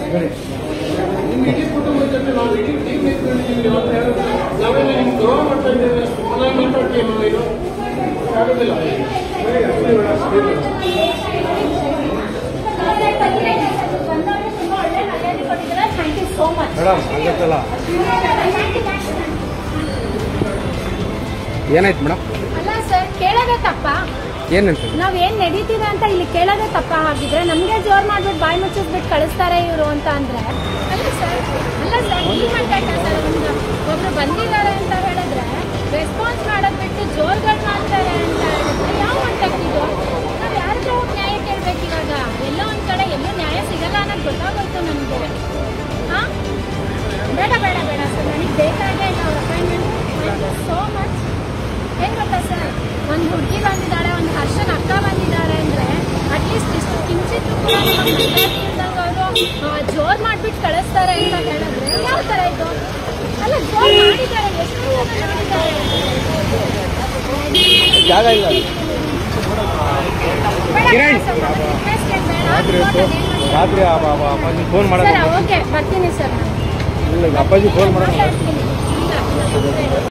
ನಿಮ್ಮ ಇಡೀ ಕುಟುಂಬದ ಜೊತೆ ನಾವು ಇಡೀ ಟೀಮ್ ನಿಂತ್ಕೊಂಡಿದ್ದೀವಿ ಇವತ್ತು ಯಾರು ನಾವೆಲ್ಲ ನಿಮ್ಗೆ ಗೌರವ ಮಾಡ್ತಾ ಇದ್ದೇವೆ ಚೆನ್ನಾಗಿ ಮಾತಾಡ್ತೀವಿ ನಾವು ಇದು ಆಗೋದಿಲ್ಲ ಬರೀ ಅಷ್ಟೇ ಬೇಡ, ಅಷ್ಟೇ ಬೇಡ. Thank you so much madam ಆಗತ್ತಲ್ಲ ಏನಾಯ್ತು ಮೇಡಮ್ ಅಲ್ಲ ಸರ್ ಕೇಳೋದೇ ತಪ್ಪ ಏನಂತ ನಾವ್ ಏನ್ ನಡೀತಿದೆ ಅಂತ ಇಲ್ಲಿ ಕೇಳೋದೇ ತಪ್ಪ ಹಾಗಿದ್ರೆ ನಮ್ಗೆ ಜೋರ್ ಮಾಡ್ಬಿಟ್ಟು ಬಾಯಿ ಮುಚ್ಚಿಸ್ಬಿಟ್ಟು ಕಳಿಸ್ತಾರೆ ಇವರು ಅಂತ ಅಂದ್ರೆ ಅಲ್ಲ ಸರ್ ಅಲ್ಲ ಸರ್ ಈ ಮಾತಾಡ್ತಾ ಸರ್ ಒಂದು ಒಬ್ರು ಬಂದಿದ್ದಾರೆ ಅಂತ ಹೇಳಿದ್ರೆ ರೆಸ್ಪಾನ್ಸ್ ಮಾಡೋದ್ ಬಿಟ್ಟು ಜೋರ್ಗಳು ಮಾಡ್ತಾರೆ ಅಂತ ಹೇಳಿದ್ರೆ ಯಾವ ಕಾಂಟ್ಯಾಕ್ಟ್ ಇದು ನಾವ್ ಯಾರ ಹತ್ರ ಹೋಗಿ ನ್ಯಾಯ ಕೇಳ್ಬೇಕು ಇವಾಗ ಎಲ್ಲೋ ಒಂದ್ ಕಡೆ ಎಲ್ಲೂ ನ್ಯಾಯ ಸಿಗಲ್ಲ ಅನ್ನೋದು ಗೊತ್ತಾಗೋಯ್ತು ನಮ್ಗೆ ಹಾ ಬೇಡ ಬೇಡ ಬೇಡ ಸರ್ ನನಗೆ ಬೇಕಾಗೇ ಇಲ್ಲ ಅವ್ರ appointment thank you so much ಏನ್ ಗೊತ್ತಾ ಸರ್ ಒಂದು ಹುಡುಗಿ ಬಂದಿದ್ದಾಳೆ ಒಂದು ಹರ್ಷನ್ ಅಕ್ಕ ಬಂದಿದ್ದಾರೆ ಅಂದ್ರೆ ಅಟ್ಲೀಸ್ಟ್ ಇಷ್ಟು ಕಿಂಚಿತ್ತು ಕೂಡ ಅವರು ಜೋರ್ ಮಾಡ್ಬಿಟ್ಟು ಕಳಿಸ್ತಾರೆ ಅಂತ ಹೇಳಿದ್ರೆ ಯಾವ ತರ ಇದು ಅಲ್ಲ ಜೋರ್ ಮಾಡಿದ್ದಾರೆ ಎಷ್ಟು ಜನ ಮಾಡಿದ್ದಾರೆ ಜಾಗ ಇಲ್ಲ ಅಲ್ಲಿ. ಬೇಡ, ಕಿರಣ್. ಸರ್, ನಾನು request ಏನ್ ಬೇಡ. ರಾತ್ರಿ ಹೊತ್ತು ನೋಡೋಣ ಏನ್ ಮಾಡ್ತಾರೆ. ರಾತ್ರಿ ಆ- ಆ- ಆ ಅಪ್ಪಾಜಿ ಫೋನ್ ಸರ್ ಮಾಡೋದು ಓಕೆ ಬರ್ತೀನಿ ಸರ್ ನಾನು ಇಲ್ಲ ಈಗ ಅಪ್ಪಾಜಿ ಫೋನ್ ಮಾಡೋದು ಮಾತಾಡ್ತೀನಿ ಇಲ್ಲ, ಇಲ್ಲ,